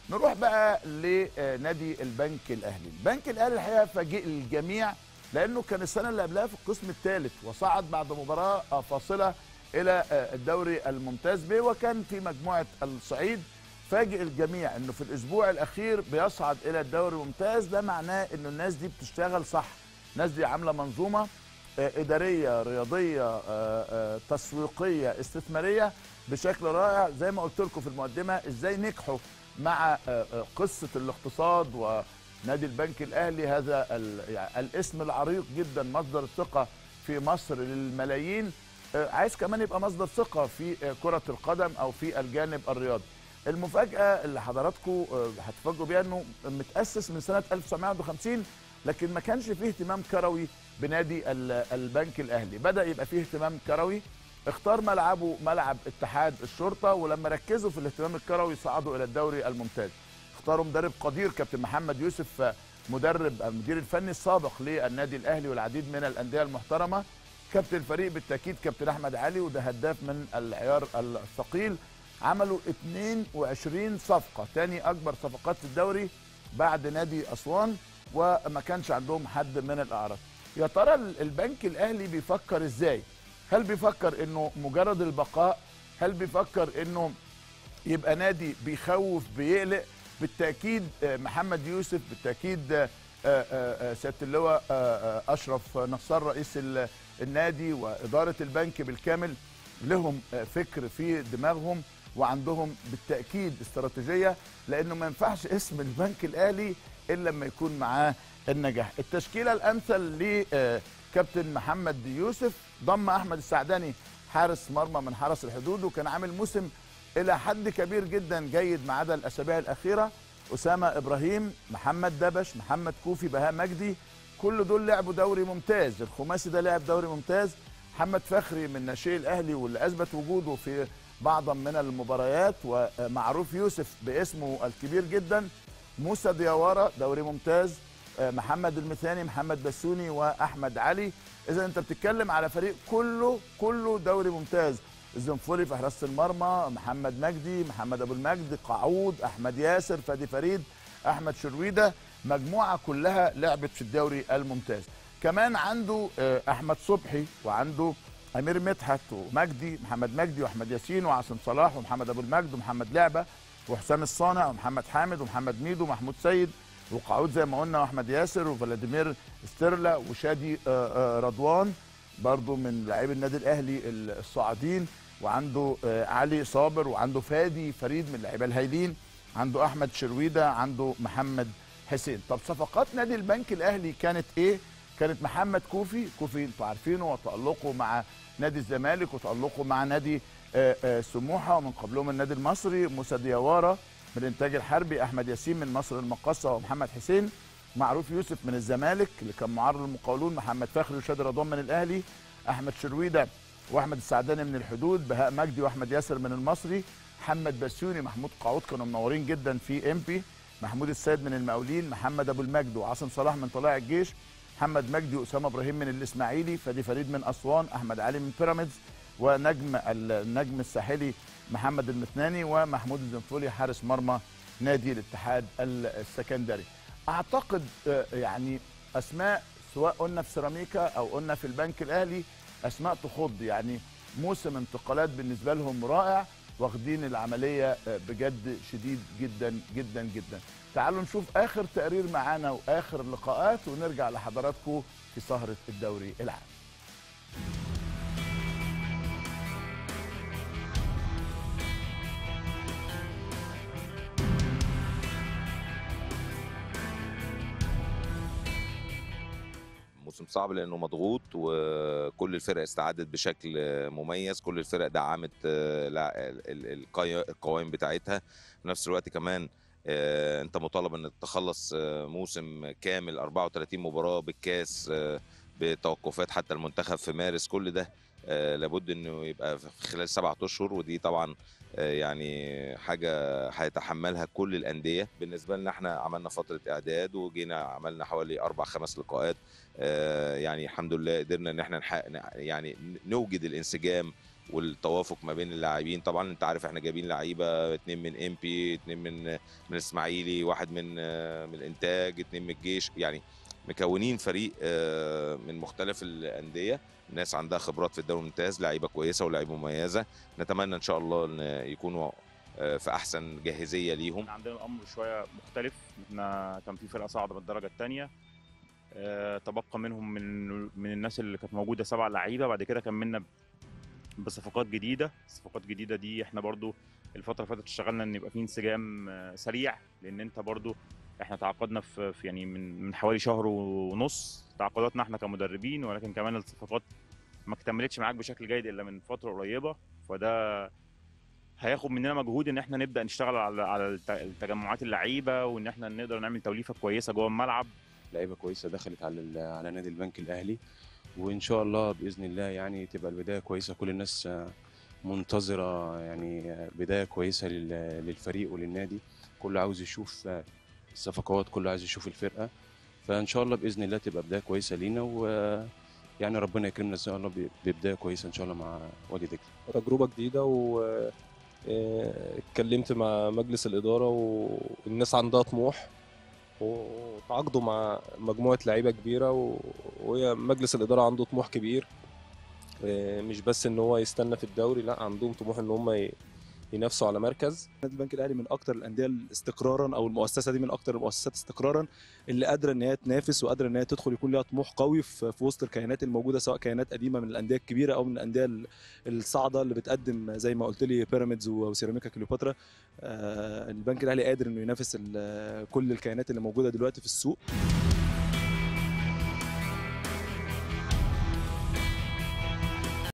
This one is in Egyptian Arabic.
نروح بقى لنادي البنك الاهلي البنك الاهلي الحقيقه فاجئ الجميع لانه كان السنه اللي قبلها في القسم الثالث وصعد بعد مباراه فاصله الى الدوري الممتاز به وكان في مجموعه الصعيد فاجئ الجميع انه في الاسبوع الاخير بيصعد الى الدوري الممتاز ده معناه انه الناس دي بتشتغل صح الناس دي عامله منظومه اداريه رياضيه تسويقيه استثماريه بشكل رائع زي ما قلت لكم في المقدمه ازاي نجحوا مع قصه الاقتصاد ونادي البنك الاهلي هذا يعني الاسم العريق جدا مصدر الثقه في مصر للملايين عايز كمان يبقى مصدر ثقه في كره القدم او في الجانب الرياضي المفاجاه اللي حضراتكم هتفاجئوا بيها انه متاسس من سنه 1951 لكن ما كانش فيه اهتمام كروي بنادي البنك الاهلي بدا يبقى فيه اهتمام كروي اختار ملعبه ملعب اتحاد الشرطه ولما ركزوا في الاهتمام الكروي صعدوا الى الدوري الممتاز اختاروا مدرب قدير كابتن محمد يوسف مدرب المدير الفني السابق للنادي الاهلي والعديد من الانديه المحترمه كابتن الفريق بالتاكيد كابتن احمد علي وده هداف من العيار الثقيل عملوا 22 صفقه تاني اكبر صفقات في الدوري بعد نادي اسوان وما كانش عندهم حد من الاعراض يا ترى البنك الاهلي بيفكر ازاي هل بيفكر انه مجرد البقاء هل بيفكر انه يبقى نادي بيخوف بيقلق بالتاكيد محمد يوسف بالتاكيد سياده اللواء اشرف نصار رئيس النادي واداره البنك بالكامل لهم فكر في دماغهم وعندهم بالتاكيد استراتيجيه لانه ما ينفعش اسم البنك الاهلي الا لما يكون معاه النجاح التشكيله الامثل لكابتن محمد يوسف ضم احمد السعداني حارس مرمى من حرس الحدود وكان عامل موسم الى حد كبير جدا جيد ما عدا الاسابيع الاخيره اسامه ابراهيم محمد دبش محمد كوفي بهاء مجدي كل دول لعبوا دوري ممتاز الخماسي ده لعب دوري ممتاز محمد فخري من ناشئي الاهلي واللي اثبت وجوده في بعضا من المباريات ومعروف يوسف باسمه الكبير جدا موسى دياوارة دوري ممتاز محمد المثاني محمد بسوني واحمد علي اذا انت بتتكلم على فريق كله كله دوري ممتاز الزنفولي في حراسه المرمى محمد مجدي محمد ابو المجد قعود احمد ياسر فادي فريد احمد شرويده مجموعه كلها لعبت في الدوري الممتاز كمان عنده احمد صبحي وعنده امير مدحت ومجدي محمد مجدي واحمد ياسين وعاصم صلاح ومحمد ابو المجد ومحمد لعبه وحسام الصانع ومحمد حامد ومحمد ميدو ومحمود سيد وقعود زي ما قلنا واحمد ياسر وفلاديمير ستيرلا وشادي رضوان برضو من لاعبي النادي الاهلي الصاعدين وعنده علي صابر وعنده فادي فريد من اللعيبه الهايلين عنده احمد شرويده عنده محمد حسين طب صفقات نادي البنك الاهلي كانت ايه كانت محمد كوفي كوفي انتوا عارفينه وتالقه مع نادي الزمالك وتالقه مع نادي سموحه ومن قبلهم النادي المصري موسى دياواره من الانتاج الحربي احمد ياسين من مصر المقاصه ومحمد حسين معروف يوسف من الزمالك اللي كان معرض للمقاولون محمد فخري وشادي رضوان من الاهلي احمد شرويده واحمد السعداني من الحدود بهاء مجدي واحمد ياسر من المصري محمد بسيوني محمود قعود كانوا منورين جدا في امبي محمود السيد من المقاولين محمد ابو المجد وعاصم صلاح من طلائع الجيش محمد مجدي واسامه ابراهيم من الاسماعيلي فادي فريد من اسوان احمد علي من بيراميدز ونجم النجم الساحلي محمد المثناني ومحمود الزنفولي حارس مرمى نادي الاتحاد السكندري اعتقد يعني اسماء سواء قلنا في سيراميكا او قلنا في البنك الاهلي اسماء تخض يعني موسم انتقالات بالنسبه لهم رائع واخدين العمليه بجد شديد جدا جدا جدا تعالوا نشوف اخر تقرير معانا واخر اللقاءات ونرجع لحضراتكم في سهره الدوري العام موسم صعب لانه مضغوط وكل الفرق استعدت بشكل مميز كل الفرق دعمت القوائم بتاعتها في نفس الوقت كمان انت مطالب ان تخلص موسم كامل 34 مباراه بالكاس بتوقفات حتى المنتخب في مارس كل ده لابد انه يبقى في خلال سبعة اشهر ودي طبعا يعني حاجه هيتحملها كل الانديه بالنسبه لنا احنا عملنا فتره اعداد وجينا عملنا حوالي اربع خمس لقاءات يعني الحمد لله قدرنا ان احنا نحقق يعني نوجد الانسجام والتوافق ما بين اللاعبين طبعا انت عارف احنا جايبين لعيبه اتنين من ام بي اتنين من من الاسماعيلي واحد من آه، من الانتاج اتنين من الجيش يعني مكونين فريق آه، من مختلف الانديه ناس عندها خبرات في الدوري الممتاز لعيبه كويسه ولاعيبه مميزه نتمنى ان شاء الله ان يكونوا آه، في احسن جاهزيه ليهم احنا عندنا الامر شويه مختلف احنا كان في فرقه صاعده من الدرجه الثانيه تبقى منهم من من الناس اللي كانت موجوده سبع لعيبه بعد كده كملنا بصفقات جديده الصفقات الجديده دي احنا برضو الفتره اللي فاتت اشتغلنا ان يبقى في انسجام آه، سريع لان انت برضو احنا تعاقدنا في في يعني من من حوالي شهر ونص تعاقداتنا احنا كمدربين ولكن كمان الصفقات ما اكتملتش معاك بشكل جيد الا من فتره قريبه فده هياخد مننا مجهود ان احنا نبدا نشتغل على على الت- التجمعات اللعيبه وان احنا نقدر نعمل توليفه كويسه جوه الملعب لعيبه كويسه دخلت على ال- على نادي البنك الاهلي وان شاء الله باذن الله يعني تبقى البدايه كويسه كل الناس آه، منتظره يعني آه، بدايه كويسه لل- للفريق وللنادي كله عاوز يشوف آه، الصفقات كله عايز يشوف الفرقه فان شاء الله باذن الله تبقى بدايه كويسه لينا و يعني ربنا يكرمنا ان شاء الله ب- ببدايه كويسه ان شاء الله مع وادي دجله تجربة جديدة و آه، اتكلمت مع مجلس الإدارة والناس عندها طموح وتعاقدوا مع مجموعة لعيبة كبيرة و- وهي مجلس الإدارة عنده طموح كبير آه، مش بس إن هو يستنى في الدوري لا عندهم طموح إن هم ي- ينافسوا على مركز نادي البنك الاهلي من اكتر الانديه استقرارا او المؤسسه دي من اكتر المؤسسات استقرارا اللي قادره ان هي تنافس وقادره ان هي تدخل يكون لها طموح قوي في في وسط الكيانات الموجوده سواء كيانات قديمه من الانديه الكبيره او من الانديه ال- الصاعده اللي بتقدم زي ما قلت لي بيراميدز وسيراميكا كليوباترا آه، البنك الاهلي قادر انه ينافس ال- كل الكيانات اللي موجوده دلوقتي في السوق